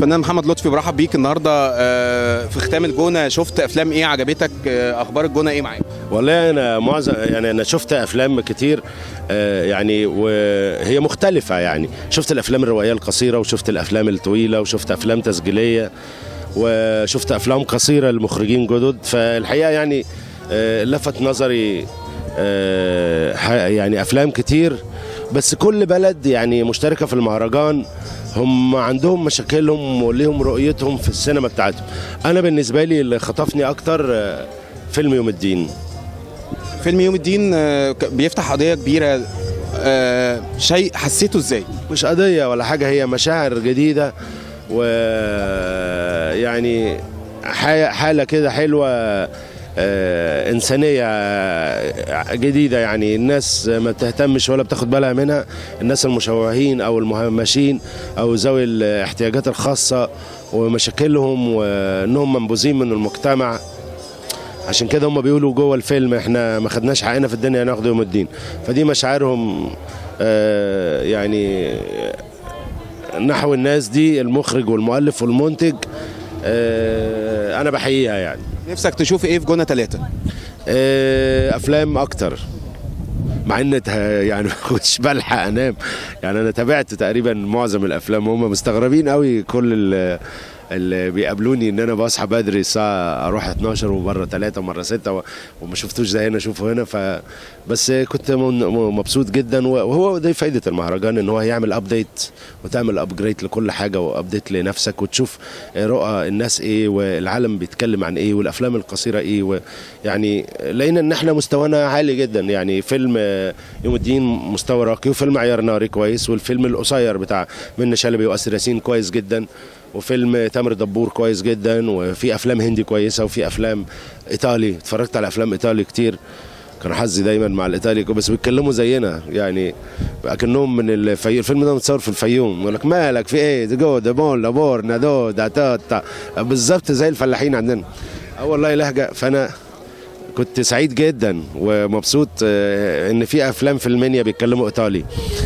الفنان محمد لطفي برحب بيك النهارده آه، في ختام الجونه شفت افلام ايه عجبتك آه، اخبار الجونه ايه معاك والله انا معظم يعني انا شفت افلام كتير آه، يعني وهي مختلفه يعني شفت الافلام الروائيه القصيره وشفت الافلام الطويله وشفت افلام تسجيليه وشفت افلام قصيره لمخرجين جدد فالحقيقه يعني آه، لفت نظري آه، ح- يعني افلام كتير بس كل بلد يعني مشتركه في المهرجان هم عندهم مشاكلهم وليهم رؤيتهم في السينما بتاعتهم انا بالنسبه لي اللي خطفني اكتر آه، فيلم يوم الدين فيلم يوم الدين آه، ك- بيفتح قضيه كبيره آه، شيء حسيته ازاي مش قضية ولا حاجة هي مشاعر جديدة ويعني حالة كده حلوة آه، إنسانية جديدة يعني الناس ما بتهتمش ولا بتاخد بالها منها الناس المشوهين أو المهمشين أو ذوي الاحتياجات الخاصة ومشاكلهم وإنهم منبوذين من المجتمع عشان كده هم بيقولوا جوه الفيلم احنا ما خدناش حقنا في الدنيا ناخد يوم الدين فدي مشاعرهم آه، يعني نحو الناس دي المخرج والمؤلف والمنتج آه، انا بحييها يعني نفسك تشوف ايه في جونه ثلاثة آه، افلام اكتر مع ان ته- يعني ما كنتش بلحق انام يعني انا تابعت تقريبا معظم الافلام هم مستغربين قوي كل ال- اللي بيقابلوني ان انا بصحى بدري الساعه اروح 12 ومره 3 ومره 6 و- وما شفتوش زي هنا اشوفه هنا ف بس كنت من- م- مبسوط جدا وهو دي فايده المهرجان ان هو هيعمل ابديت وتعمل ابجريد لكل حاجه وابديت لنفسك وتشوف رؤى الناس ايه والعالم بيتكلم عن ايه والافلام القصيره ايه يعني لقينا ان احنا مستوانا عالي جدا يعني فيلم آه، يوم الدين مستوى راقي وفيلم عيار ناري كويس والفيلم القصير بتاع منى شلبي واسر ياسين كويس جدا وفيلم تامر دبور كويس جدا وفي افلام هندي كويسه وفي افلام ايطالي اتفرجت على افلام ايطالي كتير كان حظي دايما مع الايطالي بس بيتكلموا زينا يعني اكنهم من الفيوم الفيلم ده متصور في الفيوم يقول لك مالك في ايه ده جو ده بون لابور نادو دا تا تا بالظبط زي الفلاحين عندنا اه والله لهجه فانا كنت سعيد جدا ومبسوط آه، ان في افلام في المنيا بيتكلموا ايطالي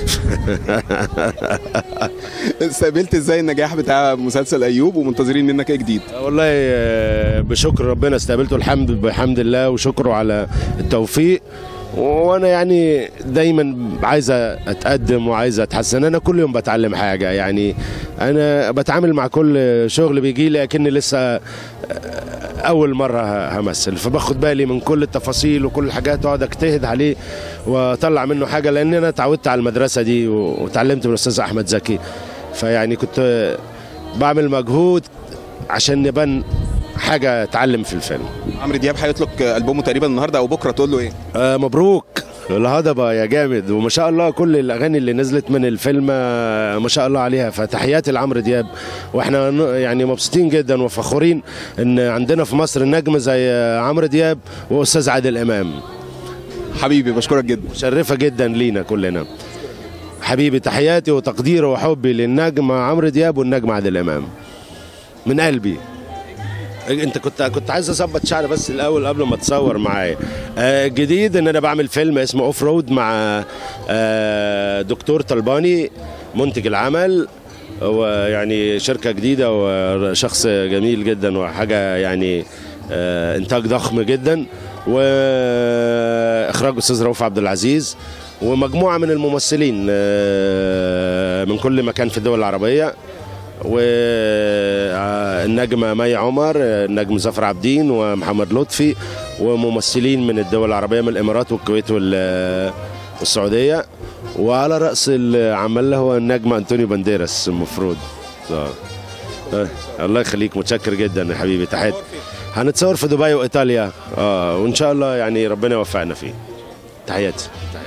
استقبلت ازاي النجاح بتاع مسلسل ايوب ومنتظرين منك ايه جديد والله آه، بشكر ربنا استقبلته الحمد بحمد الله وشكره على التوفيق وانا يعني دايما عايز اتقدم وعايز اتحسن انا كل يوم بتعلم حاجه يعني انا بتعامل مع كل شغل بيجي لي اكني لسه اول مره همثل فباخد بالي من كل التفاصيل وكل الحاجات واقعد اجتهد عليه واطلع منه حاجه لان انا اتعودت على المدرسه دي واتعلمت من الاستاذ احمد زكي فيعني كنت بعمل مجهود عشان نبان حاجه اتعلم في الفيلم عمرو دياب هيطلق البومه تقريبا النهارده او بكره تقول له ايه آه مبروك الهضبة يا جامد وما شاء الله كل الاغاني اللي نزلت من الفيلم آه، ما شاء الله عليها فتحياتي لعمرو دياب واحنا ن- يعني مبسوطين جدا وفخورين ان عندنا في مصر نجم زي آه، عمرو دياب واستاذ عادل امام حبيبي بشكرك جدا مشرفه جدا لينا كلنا حبيبي تحياتي وتقديري وحبي للنجم عمرو دياب والنجم عادل امام من قلبي انت كنت كنت عايز اظبط شعري بس الاول قبل ما تصور معايا آه، جديد ان انا بعمل فيلم اسمه اوف رود مع آه، دكتور طلباني منتج العمل هو يعني شركه جديده وشخص جميل جدا وحاجه يعني آه، انتاج ضخم جدا واخراج استاذ رؤوف عبد العزيز ومجموعه من الممثلين آه، من كل مكان في الدول العربيه والنجمة مي عمر النجم ظفر عابدين ومحمد لطفي وممثلين من الدول العربية من الإمارات والكويت وال- والسعودية وعلى رأس العمل هو النجم أنطونيو بانديراس المفروض آه. آه. الله يخليك متشكر جدا يا حبيبي تحياتي هنتصور في دبي وإيطاليا اه وإن شاء الله يعني ربنا يوفقنا فيه تحياتي